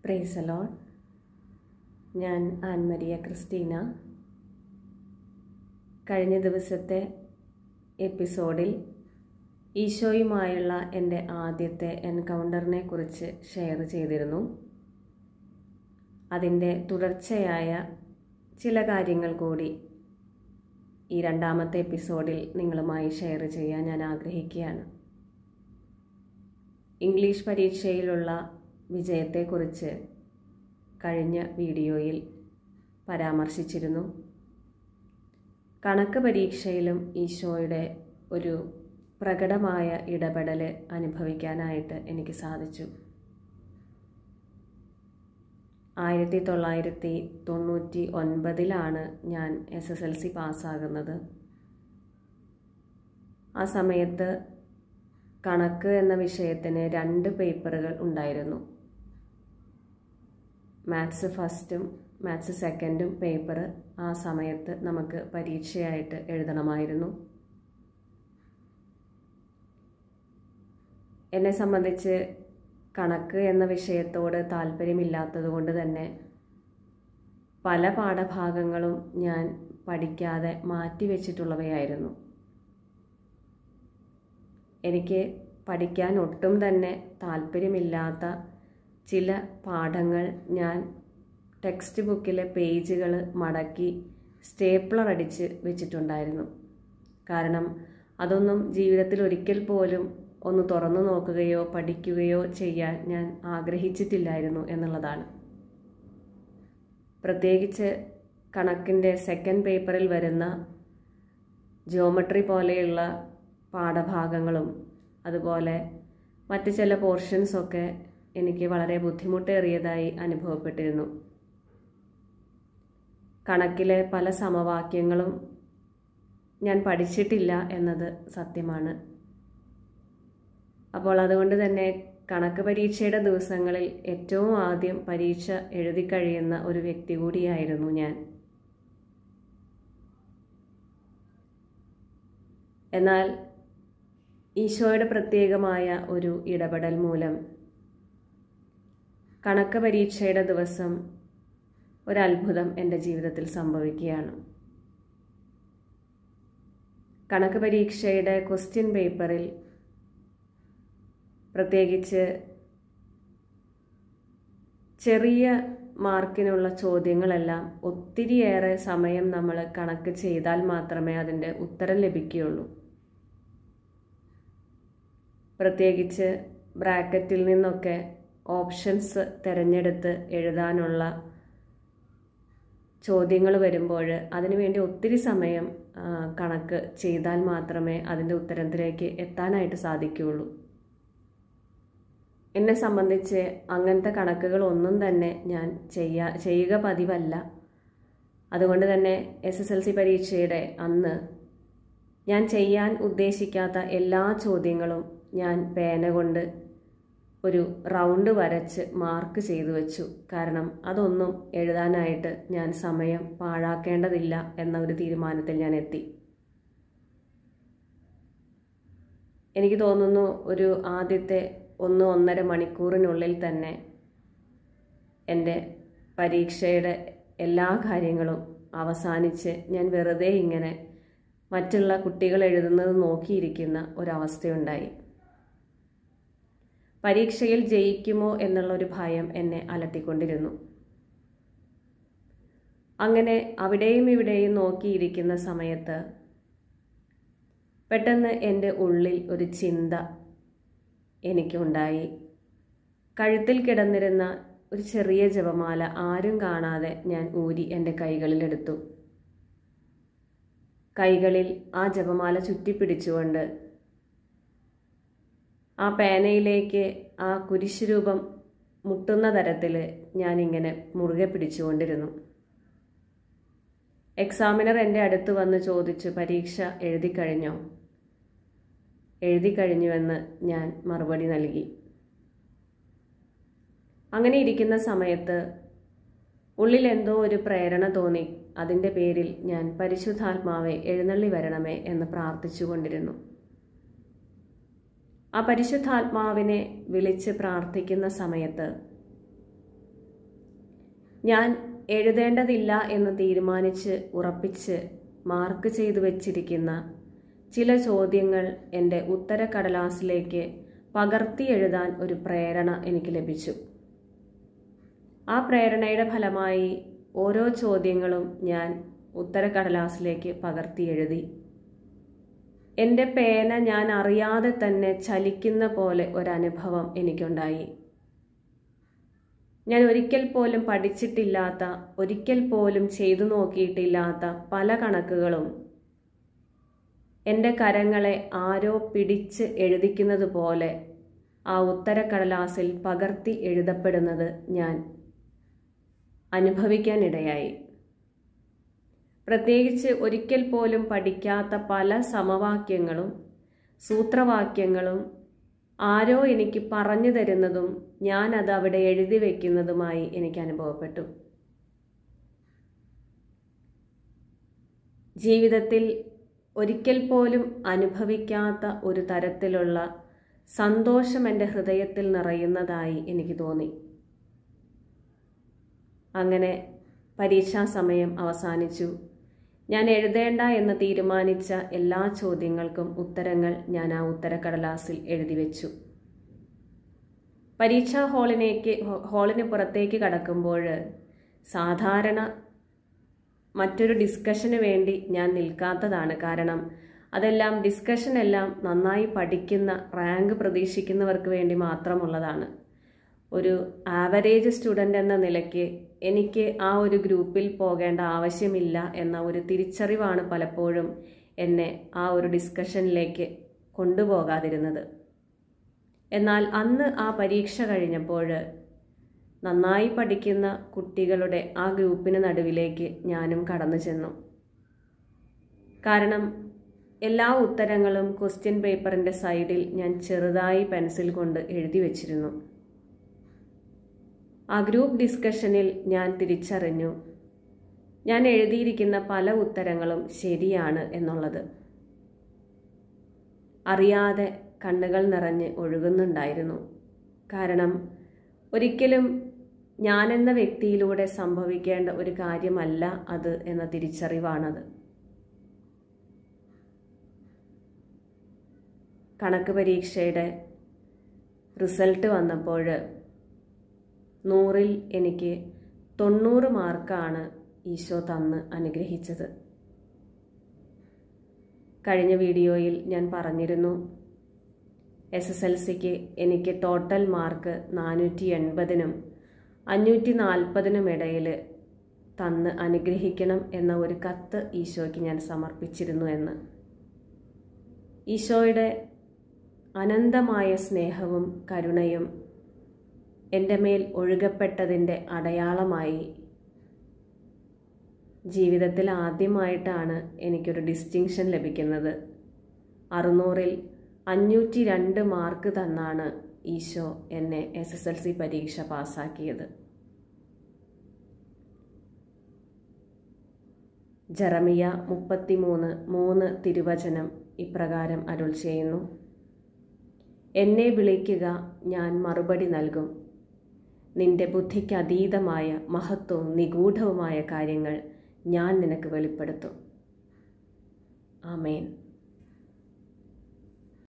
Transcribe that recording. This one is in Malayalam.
പ്രേസലോൺ ഞാൻ ആൻമരിയ ക്രിസ്റ്റീന കഴിഞ്ഞ ദിവസത്തെ എപ്പിസോഡിൽ ഈശോയുമായുള്ള എൻ്റെ ആദ്യത്തെ എൻകൗണ്ടറിനെ കുറിച്ച് ഷെയർ ചെയ്തിരുന്നു അതിൻ്റെ തുടർച്ചയായ ചില കാര്യങ്ങൾ കൂടി ഈ രണ്ടാമത്തെ എപ്പിസോഡിൽ നിങ്ങളുമായി ഷെയർ ചെയ്യാൻ ഞാൻ ആഗ്രഹിക്കുകയാണ് ഇംഗ്ലീഷ് പരീക്ഷയിലുള്ള വിജയത്തെക്കുറിച്ച് കഴിഞ്ഞ വീഡിയോയിൽ പരാമർശിച്ചിരുന്നു കണക്ക് പരീക്ഷയിലും ഈശോയുടെ ഒരു പ്രകടമായ ഇടപെടൽ അനുഭവിക്കാനായിട്ട് എനിക്ക് സാധിച്ചു ആയിരത്തി തൊള്ളായിരത്തി തൊണ്ണൂറ്റി ഒൻപതിലാണ് ഞാൻ എസ് എസ് എൽ സി പാസ്സാകുന്നത് ആ സമയത്ത് കണക്ക് എന്ന വിഷയത്തിന് രണ്ട് പേപ്പറുകൾ ഉണ്ടായിരുന്നു മാത്സ് ഫസ്റ്റും മാത്സ് സെക്കൻഡും പേപ്പർ ആ സമയത്ത് നമുക്ക് പരീക്ഷയായിട്ട് എഴുതണമായിരുന്നു എന്നെ സംബന്ധിച്ച് കണക്ക് എന്ന വിഷയത്തോട് താല്പര്യമില്ലാത്തത് കൊണ്ട് തന്നെ പല പാഠഭാഗങ്ങളും ഞാൻ പഠിക്കാതെ മാറ്റിവെച്ചിട്ടുള്ളവയായിരുന്നു എനിക്ക് പഠിക്കാൻ ഒട്ടും തന്നെ താല്പര്യമില്ലാത്ത ചില പാഠങ്ങൾ ഞാൻ ടെക്സ്റ്റ് ബുക്കിലെ പേജുകൾ മടക്കി സ്റ്റേപ്ലർ അടിച്ച് വെച്ചിട്ടുണ്ടായിരുന്നു കാരണം അതൊന്നും ജീവിതത്തിൽ ഒരിക്കൽ പോലും ഒന്ന് തുറന്നു നോക്കുകയോ പഠിക്കുകയോ ചെയ്യാൻ ഞാൻ ആഗ്രഹിച്ചിട്ടില്ലായിരുന്നു എന്നുള്ളതാണ് പ്രത്യേകിച്ച് കണക്കിൻ്റെ സെക്കൻഡ് പേപ്പറിൽ വരുന്ന ജിയോമെട്രി പോലെയുള്ള പാഠഭാഗങ്ങളും അതുപോലെ മറ്റ് ചില പോർഷൻസൊക്കെ എനിക്ക് വളരെ ബുദ്ധിമുട്ടേറിയതായി അനുഭവപ്പെട്ടിരുന്നു കണക്കിലെ പല സമവാക്യങ്ങളും ഞാൻ പഠിച്ചിട്ടില്ല എന്നത് സത്യമാണ് അപ്പോൾ അതുകൊണ്ട് തന്നെ കണക്ക് പരീക്ഷയുടെ ദിവസങ്ങളിൽ ഏറ്റവും ആദ്യം പരീക്ഷ എഴുതി കഴിയുന്ന ഒരു വ്യക്തി കൂടിയായിരുന്നു ഞാൻ എന്നാൽ ഈശോയുടെ പ്രത്യേകമായ ഒരു ഇടപെടൽ മൂലം കണക്ക് പരീക്ഷയുടെ ദിവസം ഒരത്ഭുതം എൻ്റെ ജീവിതത്തിൽ സംഭവിക്കുകയാണ് കണക്ക് പരീക്ഷയുടെ ക്വസ്റ്റ്യൻ പേപ്പറിൽ പ്രത്യേകിച്ച് ചെറിയ മാർക്കിനുള്ള ചോദ്യങ്ങളെല്ലാം ഒത്തിരിയേറെ സമയം നമ്മൾ കണക്ക് ചെയ്താൽ മാത്രമേ അതിൻ്റെ ഉത്തരം ലഭിക്കുകയുള്ളൂ പ്രത്യേകിച്ച് ബ്രാക്കറ്റിൽ നിന്നൊക്കെ ഓപ്ഷൻസ് തിരഞ്ഞെടുത്ത് എഴുതാനുള്ള ചോദ്യങ്ങൾ വരുമ്പോൾ അതിനുവേണ്ടി ഒത്തിരി സമയം കണക്ക് ചെയ്താൽ മാത്രമേ അതിൻ്റെ ഉത്തരത്തിലേക്ക് എത്താനായിട്ട് സാധിക്കുകയുള്ളൂ എന്നെ സംബന്ധിച്ച് അങ്ങനത്തെ കണക്കുകൾ ഒന്നും തന്നെ ഞാൻ ചെയ്യാ ചെയ്യുക പതിവല്ല അതുകൊണ്ട് തന്നെ എസ് എസ് എൽ സി പരീക്ഷയുടെ അന്ന് ഞാൻ ചെയ്യാൻ ഉദ്ദേശിക്കാത്ത എല്ലാ ചോദ്യങ്ങളും ഞാൻ പേന കൊണ്ട് ഒരു റൗണ്ട് വരച്ച് മാർക്ക് ചെയ്തു വെച്ചു കാരണം അതൊന്നും എഴുതാനായിട്ട് ഞാൻ സമയം പാഴാക്കേണ്ടതില്ല എന്ന ഒരു തീരുമാനത്തിൽ ഞാൻ എത്തി എനിക്ക് തോന്നുന്നു ഒരു ആദ്യത്തെ ഒന്ന് ഒന്നര മണിക്കൂറിനുള്ളിൽ തന്നെ എൻ്റെ പരീക്ഷയുടെ എല്ലാ കാര്യങ്ങളും അവസാനിച്ച് ഞാൻ വെറുതെ ഇങ്ങനെ മറ്റുള്ള കുട്ടികൾ എഴുതുന്നത് നോക്കിയിരിക്കുന്ന ഒരവസ്ഥയുണ്ടായി പരീക്ഷയിൽ ജയിക്കുമോ എന്നുള്ളൊരു ഭയം എന്നെ അലട്ടിക്കൊണ്ടിരുന്നു അങ്ങനെ അവിടെയും ഇവിടെയും നോക്കിയിരിക്കുന്ന സമയത്ത് പെട്ടെന്ന് എൻ്റെ ഉള്ളിൽ ഒരു ചിന്ത എനിക്കുണ്ടായി കഴുത്തിൽ കിടന്നിരുന്ന ഒരു ചെറിയ ജപമാല ആരും കാണാതെ ഞാൻ ഊരി എൻ്റെ കൈകളിലെടുത്തു കൈകളിൽ ആ ജപമാല ചുറ്റിപ്പിടിച്ചുകൊണ്ട് ആ പേനയിലേക്ക് ആ കുരിശ് രൂപം മുട്ടുന്ന തരത്തിൽ ഞാനിങ്ങനെ മുറുകെ പിടിച്ചുകൊണ്ടിരുന്നു എക്സാമിനർ എൻ്റെ അടുത്ത് വന്ന് ചോദിച്ചു പരീക്ഷ എഴുതി കഴിഞ്ഞോ എഴുതി കഴിഞ്ഞുവെന്ന് ഞാൻ മറുപടി നൽകി അങ്ങനെ ഇരിക്കുന്ന സമയത്ത് ഉള്ളിൽ എന്തോ ഒരു പ്രേരണ തോന്നി അതിൻ്റെ പേരിൽ ഞാൻ പരിശുദ്ധാത്മാവെ എഴുന്നള്ളി വരണമേ എന്ന് പ്രാർത്ഥിച്ചുകൊണ്ടിരുന്നു ആ പരിശുദ്ധാത്മാവിനെ വിളിച്ച് പ്രാർത്ഥിക്കുന്ന സമയത്ത് ഞാൻ എഴുതേണ്ടതില്ല എന്ന് തീരുമാനിച്ച് ഉറപ്പിച്ച് മാർക്ക് ചെയ്തു വച്ചിരിക്കുന്ന ചില ചോദ്യങ്ങൾ എൻ്റെ ഉത്തരക്കടലാസിലേക്ക് പകർത്തി എഴുതാൻ ഒരു പ്രേരണ എനിക്ക് ലഭിച്ചു ആ പ്രേരണയുടെ ഫലമായി ഓരോ ചോദ്യങ്ങളും ഞാൻ ഉത്തരക്കടലാസിലേക്ക് പകർത്തി എഴുതി എൻ്റെ പേന ഞാൻ അറിയാതെ തന്നെ ചലിക്കുന്ന പോലെ ഒരനുഭവം എനിക്കുണ്ടായി ഞാൻ ഒരിക്കൽ പോലും പഠിച്ചിട്ടില്ലാത്ത ഒരിക്കൽ പോലും ചെയ്തു നോക്കിയിട്ടില്ലാത്ത പല കണക്കുകളും എൻ്റെ കരങ്ങളെ ആരോ പിടിച്ച് എഴുതിക്കുന്നത് പോലെ ആ ഉത്തരക്കടലാസിൽ പകർത്തി എഴുതപ്പെടുന്നത് ഞാൻ അനുഭവിക്കാനിടയായി പ്രത്യേകിച്ച് ഒരിക്കൽ പോലും പഠിക്കാത്ത പല സമവാക്യങ്ങളും സൂത്രവാക്യങ്ങളും ആരോ എനിക്ക് പറഞ്ഞു തരുന്നതും ഞാൻ അത് അവിടെ എഴുതി വയ്ക്കുന്നതുമായി എനിക്ക് അനുഭവപ്പെട്ടു ജീവിതത്തിൽ ഒരിക്കൽ പോലും അനുഭവിക്കാത്ത ഒരു തരത്തിലുള്ള സന്തോഷം എൻ്റെ ഹൃദയത്തിൽ നിറയുന്നതായി എനിക്ക് തോന്നി അങ്ങനെ പരീക്ഷാ സമയം അവസാനിച്ചു ഞാൻ എഴുതേണ്ട എന്ന് തീരുമാനിച്ച എല്ലാ ചോദ്യങ്ങൾക്കും ഉത്തരങ്ങൾ ഞാൻ ആ ഉത്തരക്കടലാസിൽ എഴുതി വെച്ചു പരീക്ഷാ ഹാളിനേക്ക് ഹാളിന് പുറത്തേക്ക് കടക്കുമ്പോൾ സാധാരണ മറ്റൊരു ഡിസ്കഷന് വേണ്ടി ഞാൻ നിൽക്കാത്തതാണ് കാരണം അതെല്ലാം ഡിസ്കഷൻ എല്ലാം നന്നായി പഠിക്കുന്ന റാങ്ക് പ്രതീക്ഷിക്കുന്നവർക്ക് വേണ്ടി മാത്രമുള്ളതാണ് ഒരു ആവറേജ് സ്റ്റുഡൻ്റ് എന്ന നിലയ്ക്ക് എനിക്ക് ആ ഒരു ഗ്രൂപ്പിൽ പോകേണ്ട ആവശ്യമില്ല എന്ന ഒരു തിരിച്ചറിവാണ് പലപ്പോഴും എന്നെ ആ ഒരു ഡിസ്കഷനിലേക്ക് കൊണ്ടുപോകാതിരുന്നത് എന്നാൽ അന്ന് ആ പരീക്ഷ കഴിഞ്ഞപ്പോൾ നന്നായി പഠിക്കുന്ന കുട്ടികളുടെ ആ ഗ്രൂപ്പിന് നടുവിലേക്ക് ഞാനും കടന്നു ചെന്നു കാരണം എല്ലാ ഉത്തരങ്ങളും ക്വസ്റ്റ്യൻ പേപ്പറിൻ്റെ സൈഡിൽ ഞാൻ ചെറുതായി പെൻസിൽ കൊണ്ട് എഴുതി വച്ചിരുന്നു ആ ഗ്രൂപ്പ് ഡിസ്കഷനിൽ ഞാൻ തിരിച്ചറിഞ്ഞു ഞാൻ എഴുതിയിരിക്കുന്ന പല ഉത്തരങ്ങളും ശരിയാണ് എന്നുള്ളത് അറിയാതെ കണ്ണുകൾ നിറഞ്ഞ് ഒഴുകുന്നുണ്ടായിരുന്നു കാരണം ഒരിക്കലും ഞാനെന്ന വ്യക്തിയിലൂടെ സംഭവിക്കേണ്ട ഒരു കാര്യമല്ല അത് എന്ന തിരിച്ചറിവാണത് കണക്ക് പരീക്ഷയുടെ റിസൾട്ട് വന്നപ്പോൾ നൂറിൽ എനിക്ക് തൊണ്ണൂറ് മാർക്കാണ് ഈശോ തന്ന് അനുഗ്രഹിച്ചത് കഴിഞ്ഞ വീഡിയോയിൽ ഞാൻ പറഞ്ഞിരുന്നു എസ് എസ് എൽ സിക്ക് എനിക്ക് ടോട്ടൽ മാർക്ക് നാനൂറ്റി എൺപതിനും അഞ്ഞൂറ്റി നാൽപ്പതിനും ഇടയിൽ തന്ന് അനുഗ്രഹിക്കണം എന്ന ഒരു കത്ത് ഈശോയ്ക്ക് ഞാൻ സമർപ്പിച്ചിരുന്നു എന്ന് ഈശോയുടെ അനന്തമായ സ്നേഹവും കരുണയും എൻ്റെ മേൽ ഒഴുകപ്പെട്ടതിൻ്റെ അടയാളമായി ജീവിതത്തിൽ ആദ്യമായിട്ടാണ് എനിക്കൊരു ഡിസ്റ്റിങ്ഷൻ ലഭിക്കുന്നത് അറുന്നൂറിൽ അഞ്ഞൂറ്റി രണ്ട് മാർക്ക് തന്നാണ് ഈശോ എന്നെ എസ് എസ് എൽ സി പരീക്ഷ പാസ്സാക്കിയത് ജറമിയ മുപ്പത്തിമൂന്ന് മൂന്ന് തിരുവചനം ഇപ്രകാരം അരുൾ ചെയ്യുന്നു എന്നെ വിളിക്കുക ഞാൻ മറുപടി നൽകും നിന്റെ ബുദ്ധിക്ക് അതീതമായ മഹത്വവും നിഗൂഢവുമായ കാര്യങ്ങൾ ഞാൻ നിനക്ക് വെളിപ്പെടുത്തും ആമേൻ